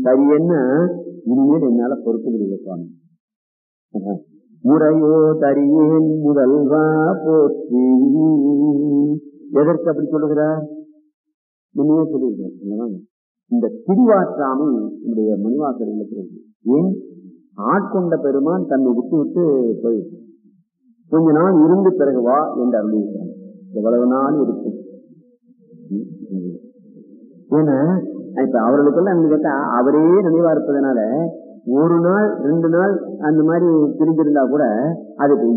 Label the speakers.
Speaker 1: சரியன்னா இனிமேல் என்னால பொறுக்க முடியல சுவாமி முறையோ தரியேன் முதல்வா போற்றி எதற்கு அப்படி சொல்லுகிறார் முன்னே சொல்லியிருக்கேன் இந்த பிரிவாற்றாமை நம்முடைய மணிவாசல் இருக்கிறது ஏன் ஆட்கொண்ட பெருமான் தன்னை விட்டு விட்டு போயிட்டு கொஞ்ச நாள் இருந்து பிறகு வா என்று அருளியிருக்கிறான் எவ்வளவு நாள் இருக்கும் ஏன்னா இப்ப அவர்களுக்கெல்லாம் என்ன கேட்டா அவரே நினைவா இருப்பதனால ஒரு நாள் ரெண்டு நாள் அந்த மாதிரி பிரிஞ்சிருந்தா கூட அது